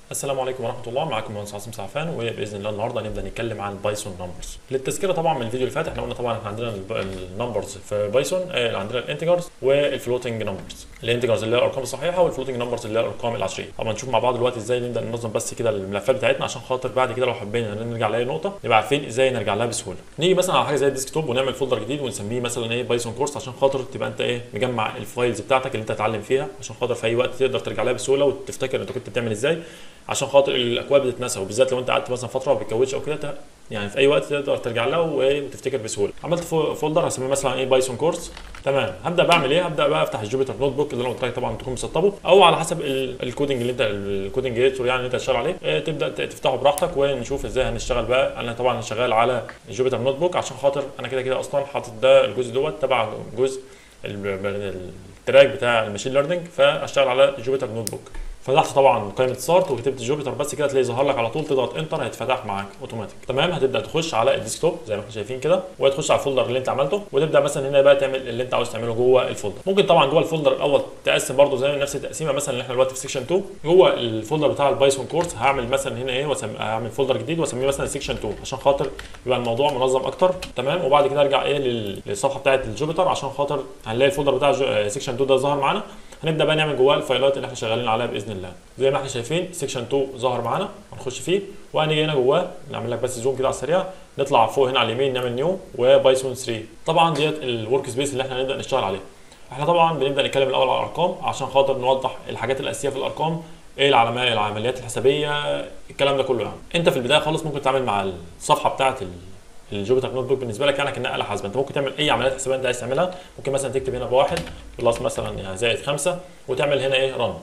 السلام عليكم ورحمه الله معاكم مهندس عاصم سعفان وباذن الله النهارده هنبدا نتكلم عن البايثون نمبرز للتذكره طبعا من الفيديو اللي فات احنا قلنا طبعا احنا عندنا النمبرز في بايثون آه، عندنا الانتجرز والفلوتنج نمبرز الانتجرز اللي هي الارقام الصحيحه والفلوتنج نمبرز اللي هي الارقام العشريه طبعا نشوف مع بعض دلوقتي ازاي نبدا ننظم بس كده الملفات بتاعتنا عشان خاطر بعد كده لو حبينا نرجع لاي نقطه نبقى عارفين ازاي نرجع لها بسهوله نيجي مثلا على حاجه زي الديسكتوب ونعمل فولدر جديد ونسميه مثلا ايه بايثون كورس عشان خاطر تبقى انت ايه مجمع الفايلز بتاعتك اللي انت هتتعلم فيها عشان خاطر في اي وقت تقدر ترجع لها بسهوله وتفتكر انت كنت بتعمل ازاي عشان خاطر الاكواد بتتنسى وبالذات لو انت قعدت مثلا فتره ما بتكوتش او كده ت- يعني في اي وقت تقدر ترجع لها و- وتفتكر بسهوله عملت فو- فولدر هسميه مثلا ايه بايثون كورس تمام هبدا بعمل ايه هبدا بقى افتح الجوبيتر نوت بوك اللي انا قلت لك طبعا تكون مسطبه او على حسب ال- الكودنج اللي انت الكودنج اديتور يعني اللي انت هتشتغل عليه اه، تبدا ت- تفتحه براحتك ونشوف ازاي هنشتغل بقى انا طبعا شغال على الجوبيتر نوت بوك عشان خاطر انا كده كده اصلا حاطط ده الجزء دوت تبع جزء ال- التراك بتاع الماشين ليرنينج فاشتغل على الجوبيتر نوت بوك فتحت طبعا قائمه ستارت وكتبت جوبيتر بس كده تلاقي ظهر لك على طول تضغط انتر هيتفتح معاك اوتوماتيك تمام هتبدا تخش على الديسكتوب زي ما احنا شايفين كده وتخش على الفولدر اللي انت عملته وتبدا مثلا هنا بقى تعمل اللي انت عاوز تعمله جوه الفولدر ممكن طبعا جوه الفولدر الاول تقسم برده زي نفس التقسيمه مثلا اللي احنا دلوقتي في سيكشن 2 جوه الفولدر بتاع البايثون كورس هعمل مثلا هنا ايه وسم... هعمل فولدر جديد واسميه مثلا سيكشن 2 عشان خاطر يبقى الموضوع منظم اكتر تمام وبعد كده ارجع ايه لل- للصفحه بتاعه الجوبيتر عشان خاطر هنلاقي الفولدر بتاع جو... سيكشن 2 ده ظهر معانا هنبدا بقى نعمل جواه الفايلات اللي احنا شغالين عليها باذن الله زي ما احنا شايفين سيكشن 2 ظهر معانا هنخش فيه وهنيجي هنا جواه نعمل لك بس زوم كده على السريع نطلع فوق هنا على اليمين نعمل نيو وبايثون 3 طبعا ديت الورك سبيس اللي احنا هنبدا نشتغل عليه احنا طبعا بنبدا نتكلم الاول على الارقام عشان خاطر نوضح الحاجات الاساسيه في الارقام ايه العلامات العمليات الحسابيه الكلام ده كله يعني انت في البدايه خالص ممكن تعمل مع الصفحه بتاعه ال- الجوبيتر نوت بوك بالنسبه لك يعني كانها آلة حاسبه انت ممكن تعمل اي عمليات حسابيه انت عايز تعملها ممكن مثلا تكتب هنا بواحد بلس مثلا يعني زائد خمسه وتعمل هنا ايه رن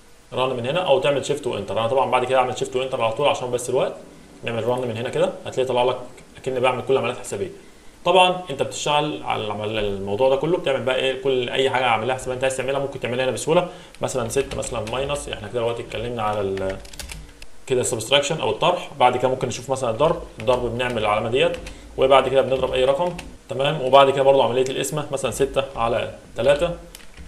رن من هنا او تعمل شيفت وانتر انا طبعا بعد كده اعمل شيفت وانتر على طول عشان بس الوقت نعمل رن من هنا كده هتلاقي طلع لك اكني بعمل كل العمليات الحسابيه طبعا انت بتشتغل على العمل- الموضوع ده كله بتعمل بقى ايه كل اي حاجه عمليه حسابيه انت عايز تعملها ممكن تعملها هنا بسهوله مثلا 6 مثلا ماينس احنا كده دلوقتي اتكلمنا على ال- كده السبستراكشن او الطرح بعد كده ممكن نشوف مثلا الضرب الضرب بنعمل العلامه ديت وبعد كده بنضرب اي رقم تمام وبعد كده برضو عمليه القسمه مثلا 6 على 3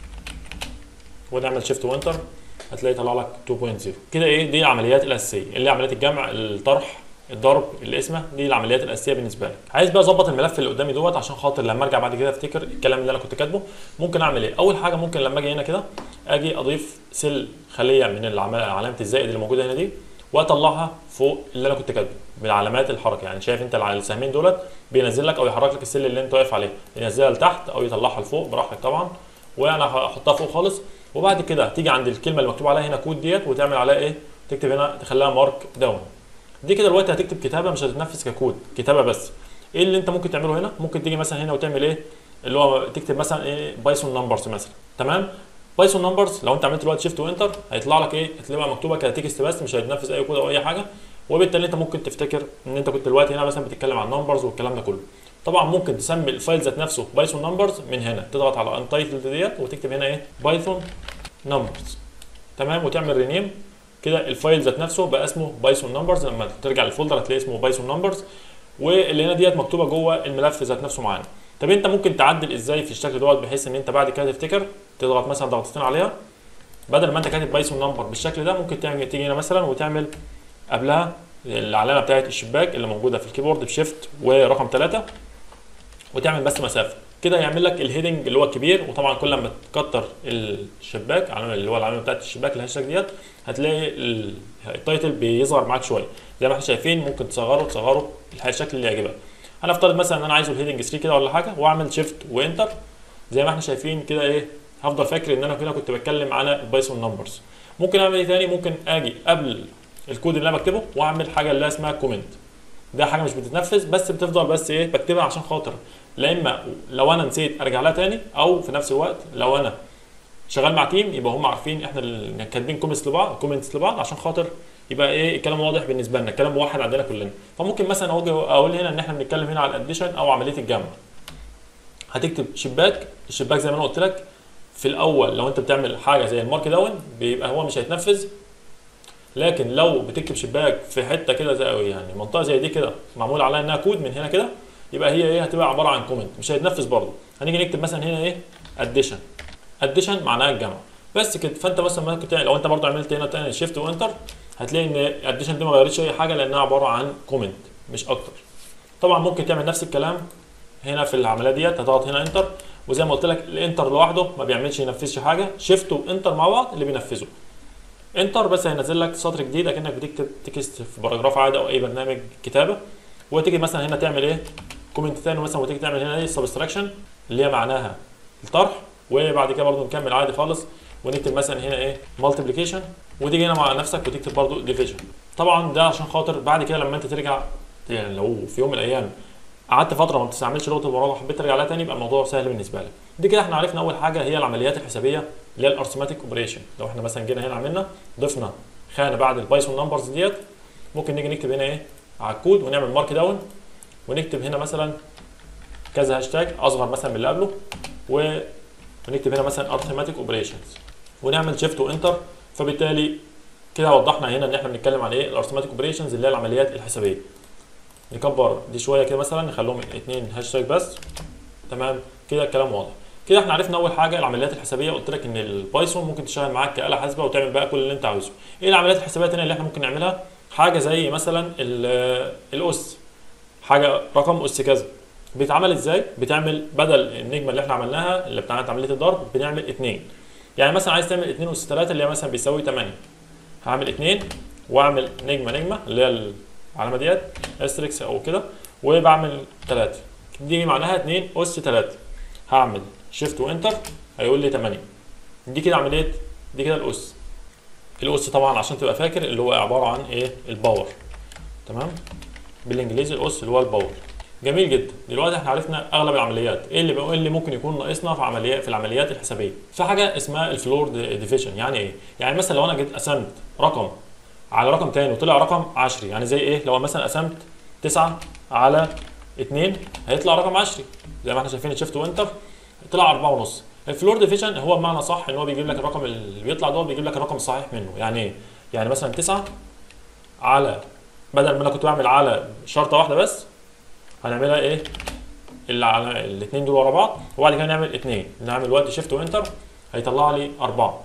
ونعمل شيفت وانتر هتلاقي طلع لك 2.0 كده ايه دي العمليات الاساسيه اللي هي عمليات الجمع الطرح الضرب القسمه دي العمليات الاساسيه بالنسبه لك عايز بقى اظبط الملف اللي قدامي دوت عشان خاطر لما ارجع بعد كده افتكر الكلام اللي انا كنت كاتبه ممكن اعمل ايه اول حاجه ممكن لما اجي هنا كده اجي اضيف سيل خليه من العم- علامه الزائد اللي موجوده هنا دي واطلعها فوق اللي انا كنت كاتبه بعلامات الحركه يعني شايف انت الع- السهمين دولت بينزل لك او يحرك لك السل اللي انت واقف عليه ينزلها لتحت او يطلعها لفوق براحتك طبعا وانا هحطها فوق خالص وبعد كده تيجي عند الكلمه اللي مكتوب عليها هنا كود ديت وتعمل عليها ايه تكتب هنا تخليها مارك داون دي كده دلوقتي هتكتب كتابه مش هتتنفذ ككود كتابه بس ايه اللي انت ممكن تعمله هنا ممكن تيجي مثلا هنا وتعمل ايه اللي هو تكتب مثلا ايه بايثون نمبرز مثلا تمام بايثون نمبرز لو انت عملت دلوقتي شيفت وانتر هيطلع لك ايه هتلاقيها مكتوبه كتكست بس مش هيتنفذ اي كود او اي حاجه وبالتالي انت ممكن تفتكر ان انت كنت دلوقتي هنا مثلا بتتكلم عن نمبرز والكلام ده كله طبعا ممكن تسمي الفايل ذات نفسه بايثون نمبرز من هنا تضغط على انتايتلد ديت وتكتب هنا ايه بايثون نمبرز تمام وتعمل رينيم كده الفايل ذات نفسه بقى اسمه بايثون نمبرز لما ترجع للفولدر هتلاقي اسمه بايثون نمبرز واللي هنا ديت مكتوبه جوه الملف ذات نفسه معانا طب انت ممكن تعدل ازاي في الشكل دوت بحيث ان انت بعد كده تفتكر تضغط مثلا ضغطتين عليها بدل ما انت كاتب بايثون نمبر بالشكل ده ممكن تعمل تيجي هنا مثلا وتعمل قبلها العلامه بتاعت الشباك اللي موجوده في الكيبورد بشيفت ورقم 3 وتعمل بس مسافه كده يعمل لك الهيدنج اللي هو الكبير وطبعا كل ما تكتر الشباك علامة اللي هو العلامه بتاعت الشباك الهاشتاج ديت هتلاقي ال- التايتل بيظهر معاك شويه زي ما احنا شايفين ممكن تصغره تصغره الشكل اللي يعجبك هنفترض مثلا ان انا عايزه الهيدنج 3 كده ولا حاجه واعمل شيفت وانتر زي ما احنا شايفين كده ايه هفضل فاكر ان انا كده كنت بتكلم على البايثون نمبرز ممكن اعمل ايه تاني ممكن اجي قبل الكود اللي انا بكتبه واعمل حاجه اللي اسمها كومنت ده حاجه مش بتتنفذ بس بتفضل بس ايه بكتبها عشان خاطر لا اما لو انا نسيت ارجع لها تاني او في نفس الوقت لو انا شغال مع تيم يبقى هم عارفين احنا اللي كاتبين كومنتس لبعض كومنتس لبعض عشان خاطر يبقى ايه الكلام واضح بالنسبه لنا الكلام موحد عندنا كلنا فممكن مثلا اقول اقول هنا ان احنا بنتكلم هنا على الاديشن او عمليه الجمع هتكتب شباك الشباك زي ما انا قلت لك في الاول لو انت بتعمل حاجه زي المارك داون بيبقى هو مش هيتنفذ لكن لو بتكتب شباك في حته كده زي يعني منطقه زي دي كده معمول عليها انها كود من هنا كده يبقى هي ايه هتبقى عباره عن كومنت مش هيتنفذ برضه هنيجي نكتب مثلا هنا ايه اديشن اديشن معناها الجمع بس كده فانت مثلا ممكن تعمل لو انت برضه عملت هنا تاني شيفت وانتر هتلاقي ان اديشن دي ما غيرتش اي حاجه لانها عباره عن كومنت مش اكتر طبعا ممكن تعمل نفس الكلام هنا في العمليه ديت هتضغط هنا انتر وزي ما قلت لك الانتر لوحده ما بيعملش ينفذش حاجه شيفت وانتر مع بعض اللي بينفذوا انتر بس هينزل لك سطر جديد اكنك بتكتب تكست في باراجراف عادي او اي برنامج كتابه وتيجي مثلا هنا تعمل ايه كومنت تاني مثلا وتيجي تعمل هنا ايه سبستراكشن اللي هي معناها الطرح وبعد كده برضو نكمل عادي خالص ونكتب مثلا هنا ايه مالتيبليكيشن وتيجي هنا مع نفسك وتكتب برضو ديفيجن طبعا ده عشان خاطر بعد كده لما انت ترجع يعني لو في يوم من الايام قعدت فتره ما بتستعملش لغه البرمجه وحبيت ترجع لها تاني يبقى الموضوع سهل بالنسبه لك دي كده احنا عرفنا اول حاجه هي العمليات الحسابيه اللي هي الارثماتيك اوبريشن لو احنا مثلا جينا هنا عملنا ضفنا خانه بعد البايثون نمبرز ديت ممكن نيجي نكتب هنا ايه على الكود ونعمل مارك داون ونكتب هنا مثلا كذا هاشتاج اصغر مثلا من اللي قبله ونكتب هنا مثلا ارثماتيك اوبريشنز ونعمل شيفت وانتر فبالتالي كده وضحنا هنا ان احنا بنتكلم عن ايه الارثماتيك اوبريشنز اللي هي العمليات الحسابيه نكبر دي شويه كده مثلا نخليهم اتنين هاشتاج بس تمام كده الكلام واضح كده احنا عرفنا اول حاجه العمليات الحسابيه قلت لك ان البايثون ممكن تشتغل معاك كآلة حاسبه وتعمل بقى كل اللي انت عاوزه ايه العمليات الحسابيه الثانيه اللي احنا ممكن نعملها حاجه زي مثلا ال- الاس حاجه رقم اس كذا بيتعمل ازاي بتعمل بدل النجمه اللي احنا عملناها اللي بتاعت عمليه الضرب بنعمل اتنين يعني مثلا عايز تعمل 2 اس 3 اللي هي مثلا بيساوي 8 هعمل 2 واعمل نجمه نجمه اللي هي العلامه ديت استريكس او كده وبعمل 3 دي معناها 2 اس 3 هعمل شيفت وانتر هيقول لي 8 دي كده عمليه دي كده الاس الاس طبعا عشان تبقى فاكر اللي هو عباره عن ايه الباور تمام بالانجليزي الاس اللي هو الباور جميل جدا دلوقتي احنا عرفنا اغلب العمليات ايه اللي ايه اللي ممكن يكون ناقصنا في عمليات في العمليات الحسابيه في حاجه اسمها الفلور ديفيجن يعني ايه يعني مثلا لو انا جيت قسمت رقم على رقم تاني وطلع رقم 10 يعني زي ايه لو مثلا قسمت 9 على 2 هيطلع رقم 10 زي ما احنا شايفين شيفت وانتر طلع 4 ونص الفلور ديفيجن هو بمعنى صح ان هو بيجيب لك الرقم اللي بيطلع ده بيجيب لك الرقم الصحيح منه يعني ايه يعني مثلا 9 على بدل ما انا كنت بعمل على شرطه واحده بس هنعملها ايه اللي على الاثنين دول ورا بعض وبعد كده نعمل اثنين نعمل وقت شيفت وانتر هيطلع لي اربعه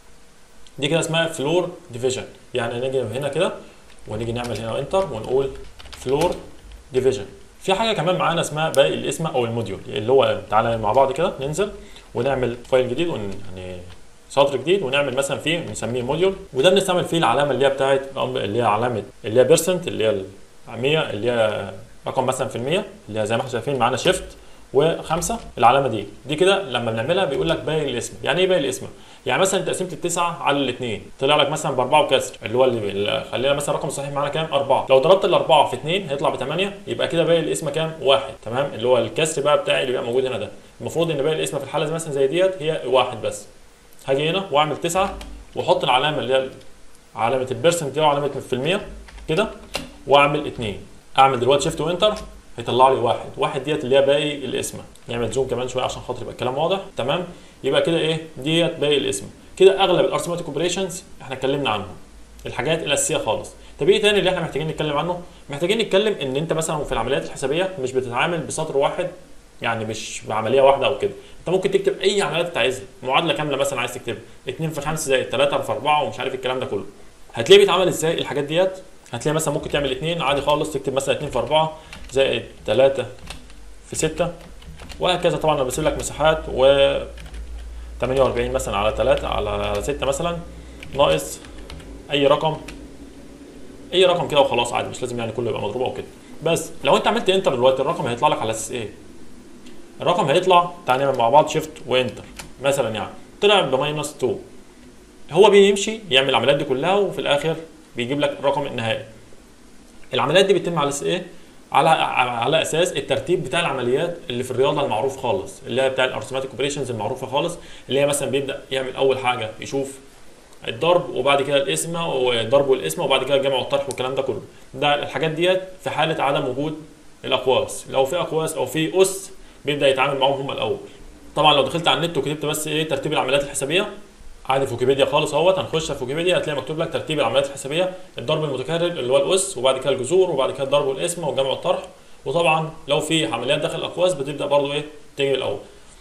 دي كده اسمها فلور ديفيجن يعني نيجي هنا كده ونيجي نعمل هنا انتر ونقول فلور ديفيجن في حاجه كمان معانا اسمها باقي الاسم او الموديول اللي هو تعالى مع بعض كده ننزل ونعمل فايل جديد ون يعني سطر جديد ونعمل مثلا فيه نسميه موديول وده بنستعمل فيه العلامه اللي هي بتاعت اللي هي علامه اللي هي بيرسنت اللي هي 100 اللي هي رقم مثلا في المية اللي هي زي ما احنا شايفين معانا شيفت وخمسة العلامة دي دي كده لما بنعملها بيقول لك باقي الاسم يعني ايه باقي الاسم يعني مثلا انت قسمت التسعة على الاثنين طلع لك مثلا باربعة وكسر اللي هو اللي اللي خلينا مثلا الرقم الصحيح معانا كام أربعة لو ضربت الأربعة في اثنين هيطلع بثمانية يبقى كده باقي الاسم كام واحد تمام اللي هو الكسر بقى بتاعي اللي بيبقى موجود هنا ده المفروض ان باقي الاسم في الحالة زي مثلا زي ديت هي واحد بس هاجي هنا واعمل تسعة واحط العلامة اللي هي علامة البرسنت دي وعلامة في المية كده واعمل اثنين اعمل دلوقتي شيفت وانتر هيطلع لي واحد واحد ديت اللي هي باقي الاسم نعمل زوم كمان شويه عشان خاطر يبقى الكلام واضح تمام يبقى كده ايه ديت باقي الاسم كده اغلب الارثماتيك اوبريشنز احنا اتكلمنا عنهم الحاجات الاساسيه خالص طب ايه تاني اللي احنا محتاجين نتكلم عنه محتاجين نتكلم ان انت مثلا في العمليات الحسابيه مش بتتعامل بسطر واحد يعني مش بعمليه واحده او كده انت ممكن تكتب اي عمليات انت عايزها معادله كامله مثلا عايز تكتبها 2 في 5 زائد 3 في 4 ومش عارف الكلام ده كله هتلاقيه بيتعمل ازاي الحاجات ديت هتلاقي مثلا ممكن تعمل 2 عادي خالص تكتب مثلا 2 في 4 زائد 3 في 6 وهكذا طبعا انا بسيب لك مساحات و 48 مثلا على 3 على 6 مثلا ناقص اي رقم اي رقم كده وخلاص عادي مش لازم يعني كله يبقى مضروب او كده بس لو انت عملت انتر دلوقتي الرقم هيطلع لك على اساس ايه الرقم هيطلع تعالى نعمل مع بعض شيفت وانتر مثلا يعني طلع بماينس 2 هو بيمشي يعمل العمليات دي كلها وفي الاخر بيجيب لك الرقم النهائي العمليات دي بتتم على اساس ايه على على اساس الترتيب بتاع العمليات اللي في الرياضه المعروف خالص اللي هي بتاع الارثماتيك اوبريشنز المعروفه خالص اللي هي مثلا بيبدا يعمل اول حاجه يشوف الضرب وبعد كده الاسم والضرب والاسم وبعد كده الجمع والطرح والكلام ده كله ده الحاجات ديت في حاله عدم وجود الاقواس لو في اقواس او في اس بيبدا يتعامل معاهم هم الاول طبعا لو دخلت على النت وكتبت بس ايه ترتيب العمليات الحسابيه عادي في ويكيبيديا خالص اهوت هنخش في ويكيبيديا هتلاقي مكتوب لك ترتيب العمليات الحسابيه الضرب المتكرر اللي هو الاس وبعد كده الجذور وبعد كده الضرب والاسم والجمع والطرح وطبعا لو في عمليات داخل الاقواس بتبدا برضو ايه تيجي الاول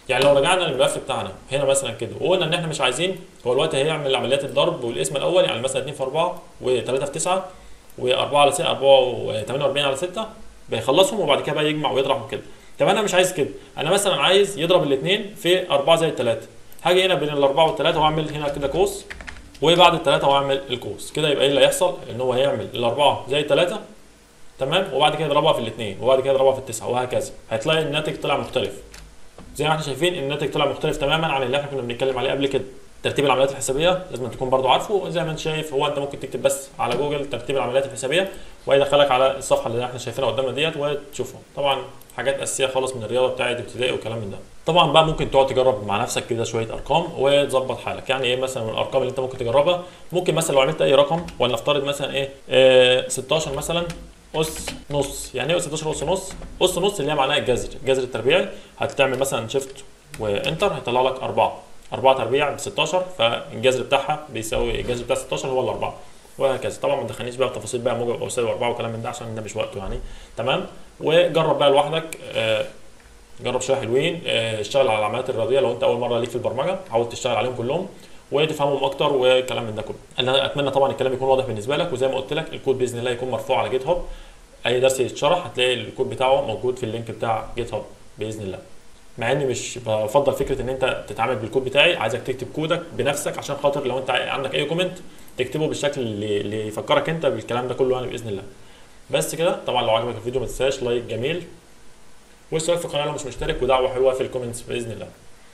يعني لو رجعنا للملف بتاعنا هنا مثلا كده وقلنا ان احنا مش عايزين هو الوقت هيعمل عمليات الضرب والاسم الاول يعني مثلا 2 في 4 و3 في 9 و4 على 6 4 48 على 6 بيخلصهم وبعد كده بقى يجمع ويطرح وكده طب انا مش عايز كده انا مثلا عايز يضرب الاثنين في 4 زائد 3 هاجي هنا بين الاربعه والثلاثه واعمل هنا كده قوس وبعد الثلاثه واعمل القوس كده يبقى ايه اللي هيحصل ان هو هيعمل الاربعه زائد 3 تمام وبعد كده يضربها في الاثنين وبعد كده يضربها في التسعه وهكذا هتلاقي الناتج طلع مختلف زي ما احنا شايفين الناتج طلع مختلف تماما عن اللي احنا كنا بنتكلم عليه قبل كده ترتيب العمليات الحسابيه لازم تكون برضو عارفه زي ما انت شايف هو انت ممكن تكتب بس على جوجل ترتيب العمليات الحسابيه وهيدخلك على الصفحه اللي احنا شايفينها قدامنا ديت وتشوفها طبعا حاجات اساسيه خالص من الرياضه بتاعت ابتدائي وكلام من ده طبعا بقى ممكن تقعد تجرب مع نفسك كده شويه ارقام وتظبط حالك يعني ايه مثلا من الارقام اللي انت ممكن تجربها ممكن مثلا لو عملت اي رقم ولنفترض مثلا ايه آه 16 مثلا اس نص يعني ايه 16 اس نص اس نص اللي هي معناها الجذر الجذر التربيعي هتعمل مثلا شيفت وانتر هيطلع لك 4 4 تربيع ب 16 فالجذر بتاعها بيساوي الجذر بتاع 16 هو الاربعه وهكذا طبعا ما تدخلنيش بقى في تفاصيل بقى موجب او سالب 4 وكلام من ده عشان ده مش وقته يعني تمام وجرب بقى لوحدك آه جرب شويه حلوين آه اشتغل على العمليات الرياضيه لو انت اول مره ليك في البرمجه حاول تشتغل عليهم كلهم وتفهمهم اكتر وكلام من ده كله انا اتمنى طبعا الكلام يكون واضح بالنسبه لك وزي ما قلت لك الكود باذن الله يكون مرفوع على جيت هاب اي درس يتشرح هتلاقي الكود بتاعه موجود في اللينك بتاع جيت هاب باذن الله مع اني مش بفضل فكره ان انت تتعامل بالكود بتاعي عايزك تكتب كودك بنفسك عشان خاطر لو انت عندك اي كومنت تكتبه بالشكل اللي, اللي يفكرك انت بالكلام ده كله يعني باذن الله بس كده طبعا لو عجبك الفيديو ما تنساش لايك جميل واشتراك في القناه لو مش مشترك ودعوه حلوه في الكومنتس باذن الله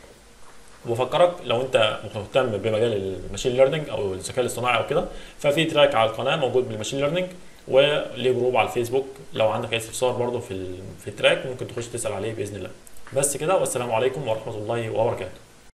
وبفكرك لو انت مهتم بمجال الماشين ليرنينج او الذكاء الاصطناعي او كده ففي تراك على القناه موجود بالماشين ليرنينج وليه جروب على الفيسبوك لو عندك اي استفسار برضه في في التراك ممكن تخش تسال عليه باذن الله بس كده والسلام عليكم ورحمه الله وبركاته